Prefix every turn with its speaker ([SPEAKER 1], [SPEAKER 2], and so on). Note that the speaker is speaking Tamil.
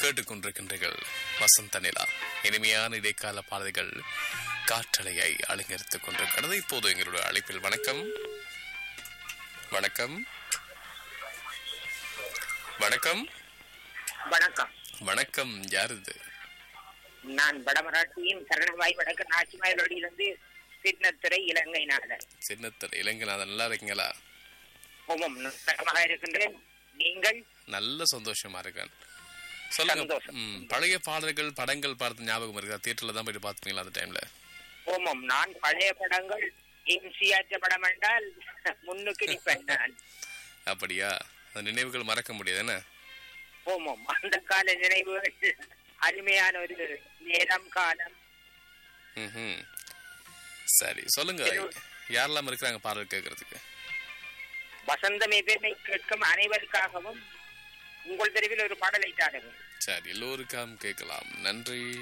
[SPEAKER 1] கேட்டுக்கொண்டிருக்கின்றீர்கள் வசந்த நிலா இனிமையான இடைக்கால பாடல்கள் காற்றலையை அலங்கரித்துக் கொண்டிருக்கிறது இப்போது எங்களுடைய அழைப்பில் வணக்கம் வணக்கம் வணக்கம்
[SPEAKER 2] வணக்கம்
[SPEAKER 1] வணக்கம் யார் இது
[SPEAKER 2] நான் வடமராட்சியின் சரணவாய் வடக்கு நாச்சிமாயிலிருந்து சின்னத்துறை இலங்கை நாதர்
[SPEAKER 1] சின்னத்தர் இளைஞநாதன் நல்லா இருக்கீங்களா
[SPEAKER 2] ஓமம் நலமாக இருக்கின்றேன் நீங்கள்
[SPEAKER 1] நல்ல சந்தோஷமா இருக்கேன் சொல்லுங்க
[SPEAKER 2] சந்தோஷம்.
[SPEAKER 1] ம், பழைய பாடல்கள் படங்கள் பார்த்த ஞாபகம் இருக்கா தியேட்டர்ல தான் போயிட்டு பாத்தீங்களா அந்த டைம்ல
[SPEAKER 2] ஓமம் நான் பழைய படங்கள் எம்சிஆச்ச படம் என்றால் முன்னுக்கு நிற்பேன் நான்
[SPEAKER 1] அப்படியா அந்த நினைவுகள் மறக்க முடியாது என்ன
[SPEAKER 2] ஓமம் அந்த கால நினைவுகள் அருமையான ஒரு நேரம் காலம்
[SPEAKER 1] ம்ஹும். சரி சொல்லுங்க யாரெல்லாம் இருக்கிறாங்க பாடல் கேட்கறதுக்கு
[SPEAKER 2] வசந்தம் எதிர்மை கேட்கும் அனைவருக்காகவும் உங்கள் தெருவில் ஒரு பாடலை தாருங்கள்
[SPEAKER 1] சரி எல்லோருக்காம் கேட்கலாம் நன்றி